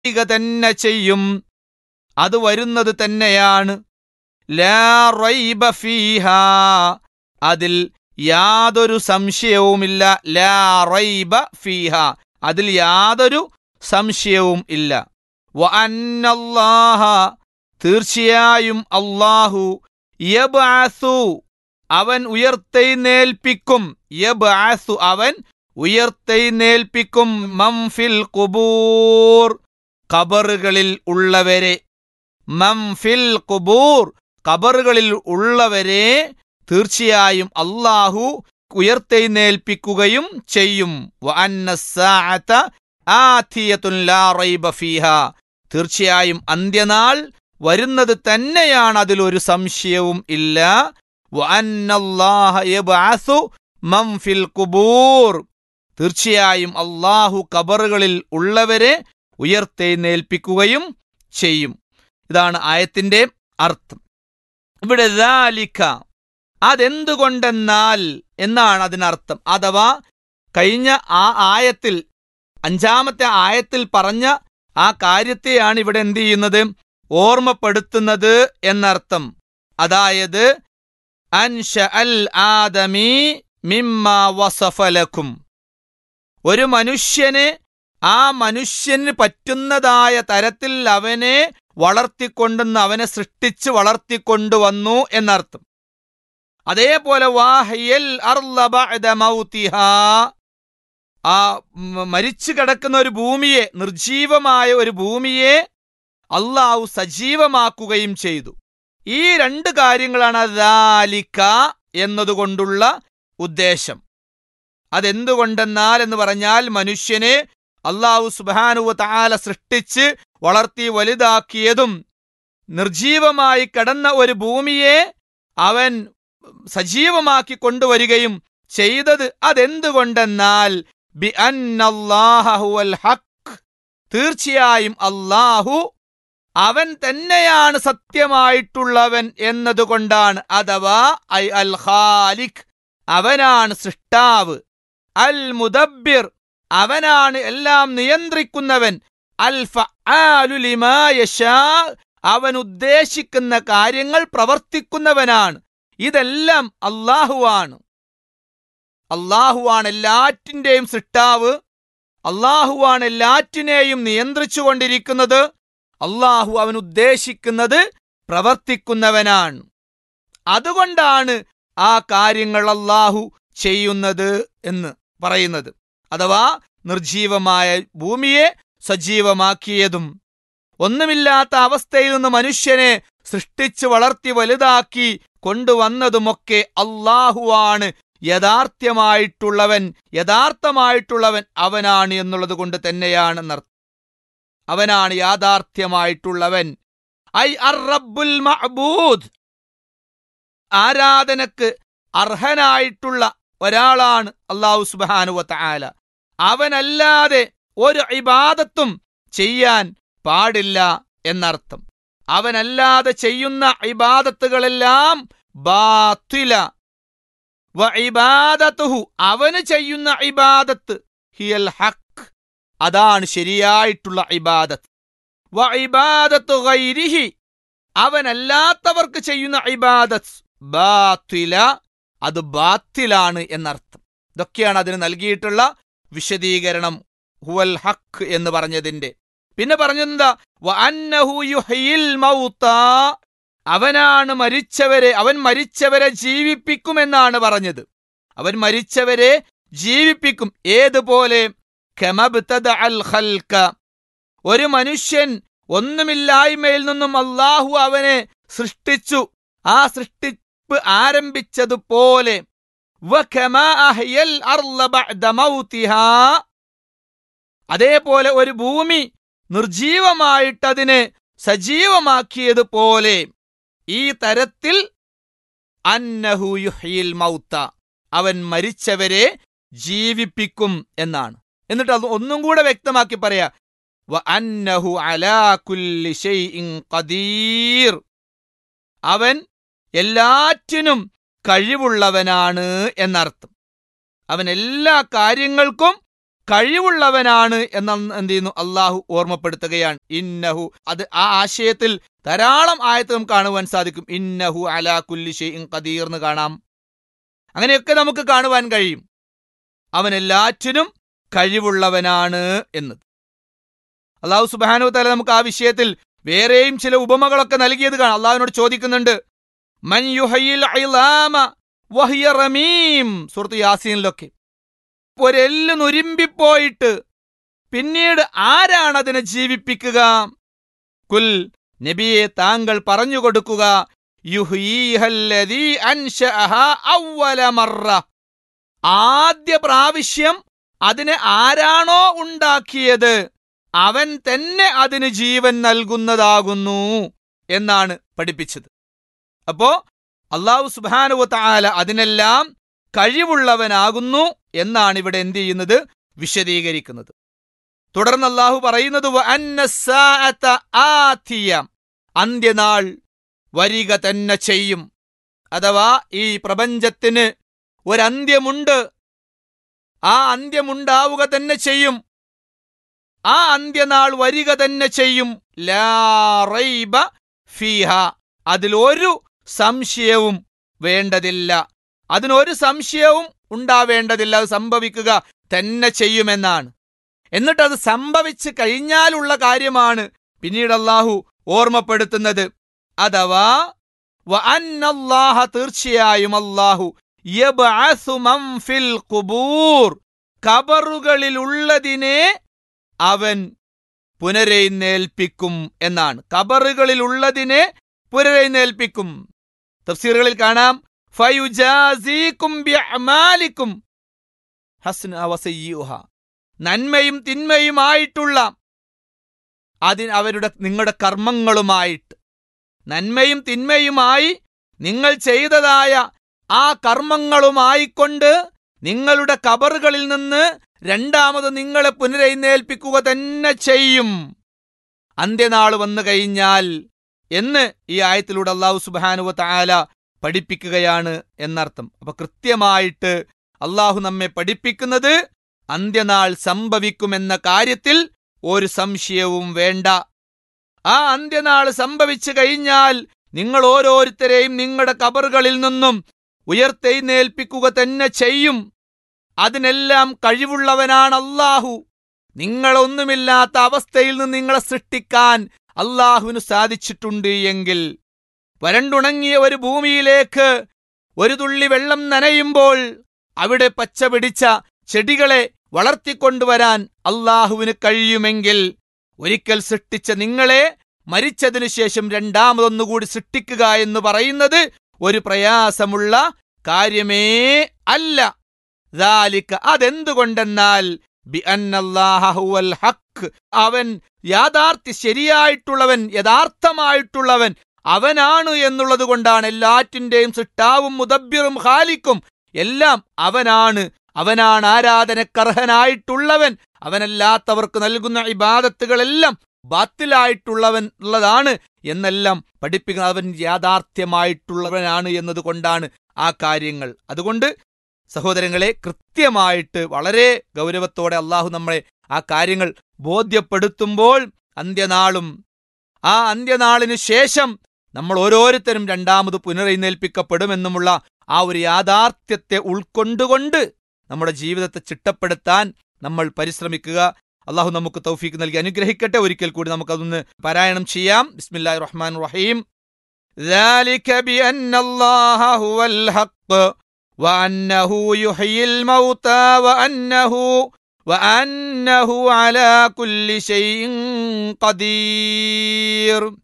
വരിക തന്നെ ചെയ്യും അത് വരുന്നത് തന്നെയാണ് ലാ റൈബ ഫീഹാ അതിൽ യാതൊരു സംശയവുമില്ല ലാ റൈബ ഫീഹ അതിൽ യാതൊരു സംശയവും ഇല്ല വ അന്നല്ലാഹ തീർച്ചയായും അല്ലാഹു യബ്അസു അവൻ ഉയർത്തെഴുന്നേൽപ്പിക്കും യബ്അസു അവൻ ഉയർത്തെഴുന്നേൽപ്പിക്കും മംഫിൽ ഖുബൂർ ഖബറുകളിൽ ഉള്ളവരെ മംഫിൽ ഖുബൂർ ഖബറുകളിൽ ഉള്ളവരെ തീർച്ചയായും അള്ളാഹു ഉയർത്തെഴുന്നേൽപ്പിക്കുകയും ചെയ്യും വ അന്ന സ്സാഅത ആതിയത്തുൻ ലാ റൈബ ഫീഹാ തീർച്ചയായും അന്ത്യനാൾ വരുന്നത് തന്നെയാണ് അതിലൊരു സംശയവും ഇല്ല വ അന്നല്ലാഹ യബ്അസു മൻ ഫിൽ ഖുബൂർ തീർച്ചയായും അള്ളാഹു കബറുകളിൽ ഉള്ളവരെ ഉയർത്തെഴുന്നേൽപ്പിക്കുകയും ചെയ്യും ഇതാണ് ആയത്തിന്റെ അർത്ഥം ഇവിടെ ദാലിക അതെന്തുകൊണ്ടെന്നാൽ എന്നാണ് അതിനർത്ഥം അഥവാ കഴിഞ്ഞ ആ ആയത്തിൽ അഞ്ചാമത്തെ ആയത്തിൽ പറഞ്ഞ ആ കാര്യത്തെയാണ് ഇവിടെ എന്ത് ചെയ്യുന്നത് ഓർമ്മപ്പെടുത്തുന്നത് എന്നർത്ഥം അതായത് അൻഷ അൽ ആദമി മിമ്മ വസഫലക്കും ഒരു മനുഷ്യന് ആ മനുഷ്യന് പറ്റുന്നതായ തരത്തിൽ അവനെ വളർത്തിക്കൊണ്ടെന്ന് അവനെ സൃഷ്ടിച്ച് വളർത്തിക്കൊണ്ടുവന്നു എന്നർത്ഥം അതേപോലെ വാഹയൽ അർള ബഅദ മൗതിഹാ ആ മ- മരിച്ചു കിടക്കുന്ന ഒരു ഭൂമിയെ നിർജീവമായ ഒരു ഭൂമിയെ അള്ളാഹു സജീവമാക്കുകയും ചെയ്തു ഈ രണ്ട് കാര്യങ്ങളാണ് ദാലിക എന്നതുകൊണ്ടുള്ള ഉദ്ദേശം അതെന്തുകൊണ്ടെന്നാൽ എന്ന് പറഞ്ഞാൽ മനുഷ്യനെ അള്ളാഹു സുബാനുവ താല സൃഷ്ടിച്ച് വളർത്തി വലുതാക്കിയതും നിർജീവമായി കിടന്ന ഒരു ഭൂമിയെ അവൻ സജീവമാക്കി കൊണ്ടുവരികയും ചെയ്തത് അതെന്തുകൊണ്ടെന്നാൽ ബി അന്നല്ലാഹ ഹുവൽ ഹക്ക് തീർച്ചയായും അള്ളാഹു അവൻ തന്നെയാണ് സത്യമായിട്ടുള്ളവൻ എന്നതുകൊണ്ടാണ് അഥവാ ഐ അൽ ഖാലിഖ് അവനാണ് സൃഷ്ടാവ് അൽ മുദബ്ബിർ അവനാണ് എല്ലാം നിയന്ത്രിക്കുന്നവൻ അൽ ഫആലു ലിമാ യശാ അവൻ ഉദ്ദേശിക്കുന്ന കാര്യങ്ങൾ പ്രവർത്തിക്കുന്നവനാണ് ഇതെല്ലാം അള്ളാഹുവാണ് അള്ളാഹുവാണ് എല്ലാറ്റിൻ്റെയും സൃഷ്ടാവ് അള്ളാഹുവാണ് എല്ലാറ്റിനെയും നിയന്ത്രിച്ചു കൊണ്ടിരിക്കുന്നത് അള്ളാഹു അവൻ ഉദ്ദേശിക്കുന്നത് പ്രവർത്തിക്കുന്നവനാണ് അതുകൊണ്ടാണ് ആ കാര്യങ്ങൾ അള്ളാഹു ചെയ്യുന്നത് എന്ന് പറയുന്നത് അഥവാ നിർജീവമായ ഭൂമിയെ സജീവമാക്കിയതും ഒന്നുമില്ലാത്ത അവസ്ഥയിൽ നിന്ന് മനുഷ്യനെ സൃഷ്ടിച്ച് വളർത്തി വലുതാക്കി കൊണ്ടുവന്നതുമൊക്കെ അള്ളാഹുവാണ് യഥാർത്ഥമായിട്ടുള്ളവൻ യഥാർത്ഥമായിട്ടുള്ളവൻ അവനാണ് എന്നുള്ളത് കൊണ്ട് തന്നെയാണ് നർ അവനാണ് യാഥാർത്ഥ്യമായിട്ടുള്ളവൻ ഐ അർ റബ്ബുൽ മഅബൂദ് ആരാധനക്ക് അർഹനായിട്ടുള്ള ഒരാളാണ് അള്ളാഹു സുബാനുവ തആല അവനല്ലാതെ ഒരു ഇബാദത്തും ചെയ്യാൻ പാടില്ല എന്നർത്ഥം അവനല്ലാതെ ചെയ്യുന്ന ഇബാദത്തുകളെല്ലാം ബാത്തില വ ഇബാദത്തുഹു അവന് ചെയ്യുന്ന ഇബാദത്ത് ഹിയൽ ഹക്ക് അതാണ് ശരിയായിട്ടുള്ള ഇബാദത്ത് വ ഇബാദത്തു ഗൈരിഹി അവനല്ലാത്തവർക്ക് ചെയ്യുന്ന ഇബാദത്ത് ബാത്തില അത് ബാത്തിലാണ് എന്നർത്ഥം ഇതൊക്കെയാണ് അതിന് നൽകിയിട്ടുള്ള വിശദീകരണം ഹുവൽ ഹക്ക് എന്ന് പറഞ്ഞതിന്റെ പിന്നെ പറഞ്ഞെന്താ വ അന്നഹു യുഹ്യിൽ മൗത്താ അവനാണ് മരിച്ചവരെ അവൻ മരിച്ചവരെ ജീവിപ്പിക്കുമെന്നാണ് പറഞ്ഞത് അവൻ മരിച്ചവരെ ജീവിപ്പിക്കും ഏതുപോലെ കമബ്തദ അൽ ഖൽക ഒരു മനുഷ്യൻ ഒന്നുമില്ലായ്മയിൽ നിന്നും അള്ളാഹു അവനെ സൃഷ്ടിച്ചു ആ സൃഷ്ടിപ്പ് ആരംഭിച്ചതുപോലെ വകമാ അഹ്യൽ അർള ബഅദ മൗതിഹാ അതേപോലെ ഒരു ഭൂമി നിർജീവമായിട്ടതിനെ സജീവമാക്കിയതുപോലെ ഈ തരത്തിൽ അന്നഹു യുഹ്യിൽ മൗത്ത അവൻ മരിച്ചവരെ ജീവിപ്പിക്കും എന്നാണ് എന്നിട്ട് അത് ഒന്നും കൂടെ വ്യക്തമാക്കി പറയാ വ അന്നഹു അലാ കുല്ലി ഷൈഇൻ ഖദീർ അവൻ എല്ലാറ്റിനും കഴിവുള്ളവനാണ് എന്നർത്ഥം അവൻ എല്ലാ കാര്യങ്ങൾക്കും കഴിവുള്ളവനാണ് എന്ന എന്ത് ചെയ്യുന്നു അള്ളാഹു ഓർമ്മപ്പെടുത്തുകയാണ് ഇന്നഹു അത് ആ ആശയത്തിൽ ധാരാളം ആയത്ത് നമുക്ക് കാണുവാൻ സാധിക്കും ഇന്നഹു അലാ കുല്ലി ഷെയ്ഇൻ ഖദീർ എന്ന് കാണാം അങ്ങനെയൊക്കെ നമുക്ക് കാണുവാൻ കഴിയും അവൻ എല്ലാറ്റിനും കഴിവുള്ളവനാണ് എന്നത് അള്ളാഹു സുബാനു തല നമുക്ക് ആ വിഷയത്തിൽ വേറെയും ചില ഉപമകളൊക്കെ നൽകിയത് കാണാം അള്ളാഹുവിനോട് ചോദിക്കുന്നുണ്ട് മൻ യുഹയിൽ ഐലാമ വഹിയ റമീം സുഹൃത്ത് യാസീനിലൊക്കെ ഒരെല്ല് നുരുമ്പിപ്പോയിട്ട് പിന്നീട് ആരാണ് അതിനെ ജീവിപ്പിക്കുക കുൽ നബിയെ താങ്കൾ പറഞ്ഞു കൊടുക്കുക യുഹീഹല്ലദീ അൻശഅഹാ അവ്വല മറ ആദ്യ പ്രാവശ്യം അതിനെ ആരാണോ ഉണ്ടാക്കിയത് അവൻ തന്നെ അതിന് ജീവൻ നൽകുന്നതാകുന്നു എന്നാണ് പഠിപ്പിച്ചത് അപ്പോ അള്ളാഹു സുബാനുവ താല അതിനെല്ലാം കഴിവുള്ളവനാകുന്നു എന്നാണ് ഇവിടെ എന്ത് ചെയ്യുന്നത് വിശദീകരിക്കുന്നത് തുടർന്ന് അള്ളാഹു പറയുന്നത് "വ അന്ന സ്സാഅത ആതിയ." അന്ത്യനാൾ വരിക തന്നെ ചെയ്യും അഥവാ ഈ പ്രപഞ്ചത്തിന് ഒരന്ത്യമുണ്ട് ആ അന്ത്യമുണ്ടാവുക തന്നെ ചെയ്യും ആ അന്ത്യനാൾ വരിക തന്നെ ചെയ്യും ലാ റൈബ ഫീഹ അതിലൊരു സംശയവും വേണ്ടതില്ല അതിനൊരു സംശയവും ഉണ്ടാവേണ്ടതില്ല അത് സംഭവിക്കുക തന്നെ ചെയ്യുമെന്നാണ് എന്നിട്ട് അത് സംഭവിച്ചു കഴിഞ്ഞാലുള്ള കാര്യമാണ് പിന്നീട് അള്ളാഹു ഓർമ്മപ്പെടുത്തുന്നത് അഥവാ വ അന്നല്ലാഹ തീർച്ചയായും അള്ളാഹു യബ്അസു മൻ ഫിൽ ഖുബൂർ കബറുകളിലുള്ളതിനെ അവൻ പുനരെഴുന്നേൽപ്പിക്കും എന്നാണ് കബറുകളിലുള്ളതിനെ പുനരെഴുന്നേൽപ്പിക്കും തഫ്സീറുകളിൽ കാണാം ഫയുജാസീക്കും ബിഅമാലിക്കും ഹസ്ന വസയ്യുഹ നന്മയും തിന്മയുമായിട്ടുള്ള അതിന് അവരുടെ നിങ്ങളുടെ കർമ്മങ്ങളുമായിട്ട് നന്മയും തിന്മയുമായി നിങ്ങൾ ചെയ്തതായ ആ കർമ്മങ്ങളുമായിക്കൊണ്ട് നിങ്ങളുടെ കബറുകളിൽ നിന്ന് രണ്ടാമത് നിങ്ങളെ പുനരെഴുന്നേൽപ്പിക്കുക തന്നെ ചെയ്യും അന്ത്യനാൾ വന്നു കഴിഞ്ഞാൽ എന്ന് ഈ ആയത്തിലൂടെ അള്ളാഹു സുബാനുവ താല പഠിപ്പിക്കുകയാണ് എന്നർത്ഥം അപ്പൊ കൃത്യമായിട്ട് അള്ളാഹു നമ്മെ പഠിപ്പിക്കുന്നത് അന്ത്യനാൾ സംഭവിക്കുമെന്ന കാര്യത്തിൽ ഒരു സംശയവും വേണ്ട ആ അന്ത്യനാൾ സംഭവിച്ചു കഴിഞ്ഞാൽ നിങ്ങൾ ഓരോരുത്തരെയും നിങ്ങളുടെ കബറുകളിൽ നിന്നും ഉയർത്തെഴുന്നേൽപ്പിക്കുക തന്നെ ചെയ്യും അതിനെല്ലാം കഴിവുള്ളവനാണ് അള്ളാഹു നിങ്ങളൊന്നുമില്ലാത്ത അവസ്ഥയിൽ നിന്ന് നിങ്ങളെ സൃഷ്ടിക്കാൻ അള്ളാഹുവിന് സാധിച്ചിട്ടുണ്ട് എങ്കിൽ വരണ്ടുണങ്ങിയ ഒരു ഭൂമിയിലേക്ക് ഒരു തുള്ളി വെള്ളം നനയുമ്പോൾ അവിടെ പച്ച പിടിച്ച ചെടികളെ വളർത്തിക്കൊണ്ടുവരാൻ അള്ളാഹുവിന് കഴിയുമെങ്കിൽ ഒരിക്കൽ സൃഷ്ടിച്ച നിങ്ങളെ മരിച്ചതിനു ശേഷം രണ്ടാമതൊന്നുകൂടി സൃഷ്ടിക്കുക എന്ന് പറയുന്നത് ഒരു പ്രയാസമുള്ള കാര്യമേ അല്ല ദാലിക അതെന്തുകൊണ്ടെന്നാൽ ബി അന്നല്ലാഹ ഹുവൽ ഹക്ക് അവൻ യാഥാർത്ഥ്യ ശരിയായിട്ടുള്ളവൻ യഥാർത്ഥമായിട്ടുള്ളവൻ അവനാണ് എന്നുള്ളത് കൊണ്ടാണ് എല്ലാറ്റിന്റെയും സൃഷ്ടാവും മുദബ്ബിറും ഖാലിക്കും എല്ലാം അവനാണ് അവനാണ് ആരാധനക്കർഹനായിട്ടുള്ളവൻ അവനല്ലാത്തവർക്ക് നൽകുന്ന ഇബാദത്തുകളെല്ലാം ബാത്തിലായിട്ടുള്ളവൻ ഉള്ളതാണ് എന്നെല്ലാം പഠിപ്പിക്കുന്ന അവൻ യാഥാർത്ഥ്യമായിട്ടുള്ളവനാണ് എന്നതുകൊണ്ടാണ് ആ കാര്യങ്ങൾ അതുകൊണ്ട് സഹോദരങ്ങളെ കൃത്യമായിട്ട് വളരെ ഗൗരവത്തോടെ അള്ളാഹു നമ്മളെ ആ കാര്യങ്ങൾ ബോധ്യപ്പെടുത്തുമ്പോൾ അന്ത്യനാളും ആ അന്ത്യനാളിനു ശേഷം നമ്മൾ ഓരോരുത്തരും രണ്ടാമത് പുനരെഴുന്നേൽപ്പിക്കപ്പെടുമെന്നുമുള്ള ആ ഒരു യാഥാർത്ഥ്യത്തെ ഉൾക്കൊണ്ടുകൊണ്ട് നമ്മുടെ ജീവിതത്തെ ചിട്ടപ്പെടുത്താൻ നമ്മൾ പരിശ്രമിക്കുക അള്ളാഹു നമുക്ക് തൗഫീക്ക് നൽകി അനുഗ്രഹിക്കട്ടെ ഒരിക്കൽ കൂടി നമുക്കതൊന്ന് പാരായണം ചെയ്യാം ബിസ്മില്ലാഹി റഹ്മാൻ റഹീം ذلك بأن الله هو الحق وأنه يحيي الموتى وأنه وأنه على كل شيء قدير